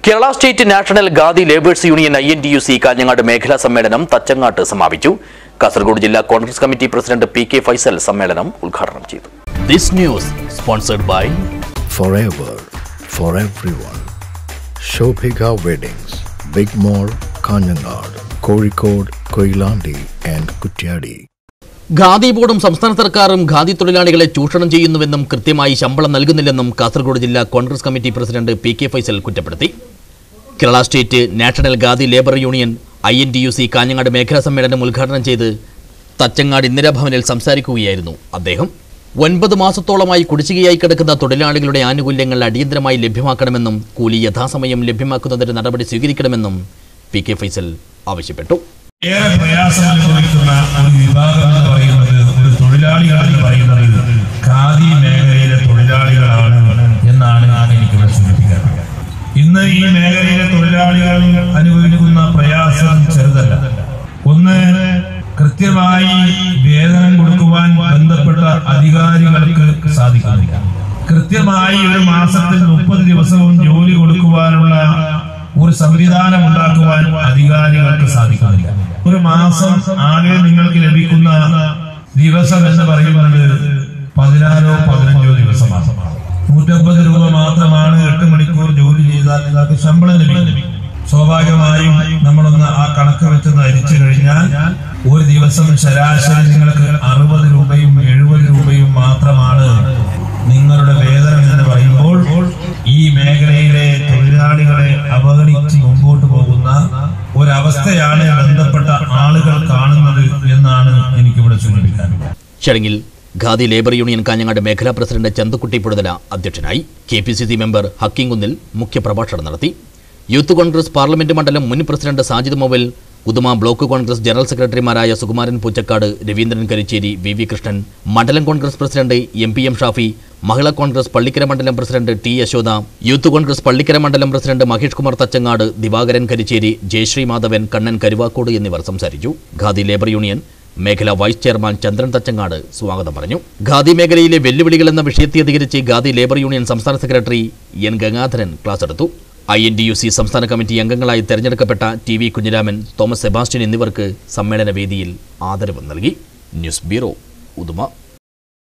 Kerala state national Khadi labours union I N T U C Kanhangad മേഖലാ സമ്മേളനം തച്ചങ്ങാട്ട് സമാപിച്ചു കാസർഗോഡ് ജില്ലാ Congress committee president P K Faisal സമ്മേളനം ഉദ്ഘാടനം ചെയ്തു this news sponsored by forever for everyone. Shobhika Weddings, Big Mall, Kanyanad, Kozhikode, Koilandi and Kutyadi. Khadi ബോർഡും സംസ്ഥാന സർക്കാരും ഖാദി തൊഴിലാളികളെ ചൂഷണം ചെയ്യുന്നുവെന്നും കൃത്യമായി ശമ്പളം നൽകുന്നില്ലെന്നും കാസർഗോഡ് ജില്ലാ Congress committee president P K Faisal കുറ്റപ്പെടുത്തി Kerala state national Khadi labour union I N T U C Kanhangad മേഖലാ സമ്മേളനം ഉദ്ഘാടനം ചെയ്ത് തച്ചങ്ങാട് ഇന്ദിരാഭവനിൽ സംസാരിക്കുകയായിരുന്നു അദ്ദേഹം ഒൻപത് മാസത്തോളമായി കുടിശ്ശികയായി കിടക്കുന്ന തൊഴിലാളികളുടെ ആനുകൂല്യങ്ങൾ അടിയന്തരമായി ലഭ്യമാക്കണമെന്നും കൂലി യഥാസമയം ലഭ്യമാക്കുന്നതിന് നടപടി സ്വീകരിക്കണമെന്നും പി കെ ഫൈസൽ ആവശ്യപ്പെട്ടു ഏറെ പ്രയാസം അനുഭവിക്കുന്ന ഒരു വിഭാഗം എന്ന് പറയുന്നത് ഒരു തൊഴിലാളികൾ എന്ന് പറയുന്നത് ഖാദി മേഖലയിലെ തൊഴിലാളികളാണ് എന്നാണ് എനിക്കിവിടെ സൂചിപ്പിക്കുന്നത് ഇന്ന് ഈ മേഖലയിലെ തൊഴിലാളികൾ അനുഭവിക്കുന്ന പ്രയാസം ചെറുതല്ല ഒന്ന് കൃത്യമായി വേതനം കൊടുക്കുവാൻ ബന്ധപ്പെട്ട അധികാരികൾക്ക് സാധിക്കുന്നില്ല കൃത്യമായി ഒരു മാസത്തിൽ മുപ്പത് ദിവസവും ജോലി കൊടുക്കുവാനുള്ള ഒരു സംവിധാനം ഉണ്ടാക്കുവാൻ അധികാരികൾക്ക് സാധിക്കുന്നില്ല ഒരു മാസം ആകെ നിങ്ങൾക്ക് ലഭിക്കുന്ന ദിവസം എന്ന് പറയുന്നത് പതിനാറോ പതിനഞ്ചോ ദിവസമാണ് നൂറ്റമ്പത് രൂപ മാത്രമാണ് എട്ട് മണിക്കൂർ ജോലി ചെയ്താൽ നിങ്ങൾക്ക് ശമ്പളം ലഭിക്കും സ്വാഭാവികമായും നമ്മളൊന്ന് ആ കണക്ക് വെച്ചൊന്ന് അരിച്ചു കഴിഞ്ഞാൽ ഒരു ദിവസം ശരാശരി നിങ്ങൾക്ക് അറുപത് രൂപയും എഴുപത് രൂപയും മാത്രമാണ് നിങ്ങളുടെ വേതനം എന്ന് പറയുമ്പോൾ ഈ മേഖലയിലെ തൊഴിലാളികളെ അവഗണിച്ച് മുമ്പോട്ട് പോകുന്ന ഒരവസ്ഥയാണ് ബന്ധപ്പെട്ട ആളുകൾ കാണുന്നത് എന്നാണ് എനിക്കിവിടെ സൂചിപ്പിക്കാനുള്ളത് ചടങ്ങിൽ ഖാദി ലേബർ യൂണിയൻ കാഞ്ഞങ്ങാട് മേഖലാ പ്രസിഡന്റ് ചന്തുക്കുട്ടി പുഴുതല അധ്യക്ഷനായി K P C C member Hakkimkunnil മുഖ്യപ്രഭാഷണം നടത്തി യൂത്ത് കോൺഗ്രസ് പാർലമെന്റ് മണ്ഡലം മുൻ president Sajid mobile Uduma block Congress general സെക്രട്ടറിമാരായ സുകുമാരൻ പൂച്ചക്കാട് രവീന്ദ്രൻ കരിച്ചേരി വി വി കൃഷ്ണൻ മണ്ഡലം Congress president M P M Shafi Mahila Congress Pallikkara മണ്ഡലം president T Yashoda youth Congress Pallikkara മണ്ഡലം പ്രസിഡന്റ് മഹേഷ് കുമാർ തച്ചങ്ങാട് ദിവാകരൻ കരിച്ചേരി ജയശ്രീ മാധവൻ കണ്ണൻ കരുവാക്കോട് എന്നിവർ സംസാരിച്ചു ഖാദി ലേബർ യൂണിയൻ മേഖലാ വൈസ് ചെയർമാൻ ചന്ദ്രൻ തച്ചങ്ങാട് സ്വാഗതം പറഞ്ഞു ഖാദി മേഖലയിലെ വെല്ലുവിളികൾ എന്ന വിഷയത്തെ അധികരിച്ച് ഖാദി ലേബർ യൂണിയൻ സംസ്ഥാന സെക്രട്ടറി എൻ ഗംഗാധരൻ ക്ലാസ് എടുത്തു I N D U C സംസ്ഥാന കമ്മിറ്റി അംഗങ്ങളായി തെരഞ്ഞെടുക്കപ്പെട്ട ടി വി കുഞ്ഞിരാമൻ തോമസ് സെബാസ്റ്റ്യൻ എന്നിവർക്ക് സമ്മേളന വേദിയിൽ ആദരവ് നൽകി ന്യൂസ് ബ്യൂറോ ഉദുമ